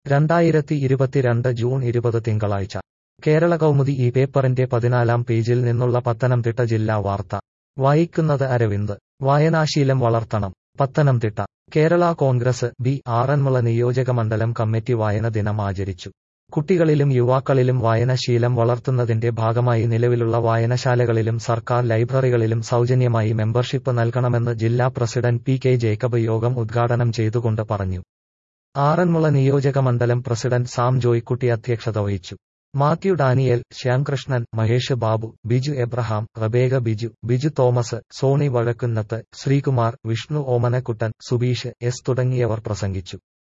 രണ്ടായിരത്തി ഇരുപത്തിരണ്ട് ജൂൺ ഇരുപത് തിങ്കളാഴ്ച കേരള കൗമുദി ഈ പേപ്പറിന്റെ പതിനാലാം പേജിൽ നിന്നുള്ള പത്തനംതിട്ട ജില്ലാ വാർത്ത വായിക്കുന്നത് അരവിന്ദ് വായനാശീലം വളർത്തണം പത്തനംതിട്ട കേരള കോൺഗ്രസ് ബി ആറന്മുള നിയോജകമണ്ഡലം കമ്മിറ്റി വായന ദിനം ആചരിച്ചു കുട്ടികളിലും യുവാക്കളിലും വായനശീലം വളർത്തുന്നതിന്റെ ഭാഗമായി നിലവിലുള്ള വായനശാലകളിലും സർക്കാർ ലൈബ്രറികളിലും സൗജന്യമായി മെമ്പർഷിപ്പ് നൽകണമെന്ന് ജില്ലാ പ്രസിഡന്റ് പി കെ ജേക്കബ് യോഗം ഉദ്ഘാടനം ചെയ്തുകൊണ്ട് പറഞ്ഞു ആറന്മുള നിയോജകമണ്ഡലം പ്രസിഡന്റ് സാം ജോയ്ക്കുട്ടി അധ്യക്ഷത വഹിച്ചു മാത്യു ഡാനിയൽ ശ്യാംകൃഷ്ണൻ മഹേഷ് ബാബു ബിജു എബ്രഹാം റബേഗ ബിജു ബിജു തോമസ് സോണി വഴക്കുന്നത്ത് ശ്രീകുമാർ വിഷ്ണു ഓമനക്കുട്ടൻ സുബീഷ് എസ് തുടങ്ങിയവർ പ്രസംഗിച്ചു